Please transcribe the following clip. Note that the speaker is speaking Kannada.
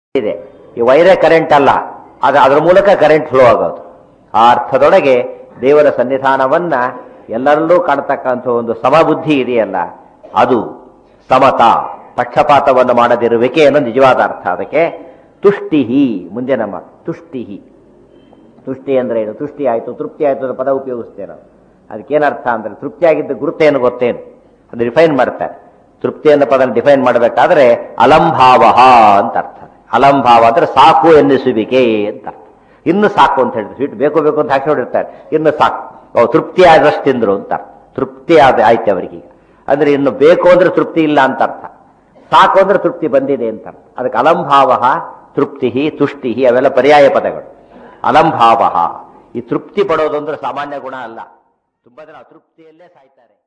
ಇದೆ ಈ ವೈರೇ ಕರೆಂಟ್ ಅಲ್ಲ ಅದು ಅದರ ಮೂಲಕ ಕರೆಂಟ್ ಫ್ಲೋ ಆಗೋದು ಆ ಅರ್ಥದೊಳಗೆ ದೇವರ ಸನ್ನಿಧಾನವನ್ನ ಎಲ್ಲರಲ್ಲೂ ಕಾಣತಕ್ಕಂಥ ಒಂದು ಸಮಬುದ್ಧಿ ಇದೆಯಲ್ಲ ಅದು ಸಮತ ಪಕ್ಷಪಾತವನ್ನು ಮಾಡದಿರುವಿಕೆ ಅನ್ನೋ ನಿಜವಾದ ಅರ್ಥ ಅದಕ್ಕೆ ತುಷ್ಟಿಹಿ ಮುಂದೆ ನಮ್ಮ ತುಷ್ಟಿಹಿ ತುಷ್ಟಿ ಅಂದ್ರೆ ಏನು ತುಷ್ಟಿ ಆಯಿತು ತೃಪ್ತಿ ಆಯಿತು ಅನ್ನೋ ಪದ ಉಪಯೋಗಿಸ್ತೇವೆ ನಾವು ಅದಕ್ಕೇನು ಅರ್ಥ ಅಂದ್ರೆ ತೃಪ್ತಿ ಆಗಿದ್ದ ಗುರುತೇನು ಗೊತ್ತೇನು ಅದು ಡಿಫೈನ್ ಮಾಡ್ತಾರೆ ತೃಪ್ತಿ ಅನ್ನೋ ಪದ ಡಿಫೈನ್ ಮಾಡಬೇಕಾದ್ರೆ ಅಲಂಭಾವ ಅಂತ ಅರ್ಥ ಅಲಂಭಾವ ಅಂದ್ರೆ ಸಾಕು ಎನ್ನಿಸುವಿಕೆ ಅಂತ ಅರ್ಥ ಇನ್ನು ಸಾಕು ಅಂತ ಹೇಳಿದ್ರು ಸ್ವೀಟ್ ಬೇಕು ಬೇಕು ಅಂತ ಹಾಕಿ ನೋಡಿರ್ತಾರೆ ಇನ್ನು ಸಾಕು ಓ ತೃಪ್ತಿ ಆದಷ್ಟು ತಿಂದ್ರು ಅಂತ ಅರ್ಥ ತೃಪ್ತಿ ಆದ ಆಯ್ತು ಅವರಿಗೆ ಅಂದ್ರೆ ಇನ್ನು ಬೇಕು ಅಂದ್ರೆ ತೃಪ್ತಿ ಇಲ್ಲ ಅಂತ ಅರ್ಥ ಸಾಕು ಅಂದ್ರೆ ತೃಪ್ತಿ ಬಂದಿದೆ ಅಂತ ಅರ್ಥ ಅದಕ್ಕೆ ಅಲಂಭಾವ ತೃಪ್ತಿ ತುಷ್ಟಿ ಅವೆಲ್ಲ ಪರ್ಯಾಯ ಪದಗಳು ಅಲಂಭಾವ ಈ ತೃಪ್ತಿ ಪಡೋದು ಅಂದ್ರೆ ಸಾಮಾನ್ಯ ಗುಣ ಅಲ್ಲ ತುಂಬಾ ಜನ ಅತೃಪ್ತಿಯಲ್ಲೇ ಸಾಯ್ತಾರೆ